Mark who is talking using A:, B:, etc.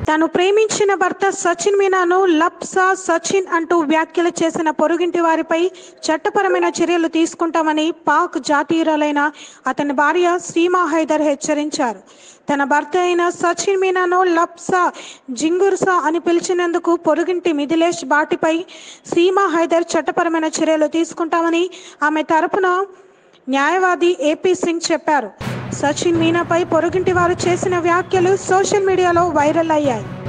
A: తను ప్రేమించిన భర్త సచిన్ మీనాను లప్సా సచిన్ అంటూ వ్యాఖ్యలు చేసిన పొరుగింటి వారిపై చట్టపరమైన చర్యలు తీసుకుంటామని పాక్ జాతీయురాలైన అతని భార్య సీమా హైదర్ హెచ్చరించారు తన భర్త అయిన సచిన్ మీనాను లప్సా జింగుర్సా అని పిలిచినందుకు పొరుగింటి మిథిలేష్ బాటిపై సీమా హైదర్ చట్టపరమైన చర్యలు తీసుకుంటామని ఆమె తరపున న్యాయవాది ఏపీ సింగ్ చెప్పారు సచిన్ మీనాపై పొరుగింటి వారు చేసిన వ్యాఖ్యలు సోషల్ మీడియాలో వైరల్ అయ్యాయి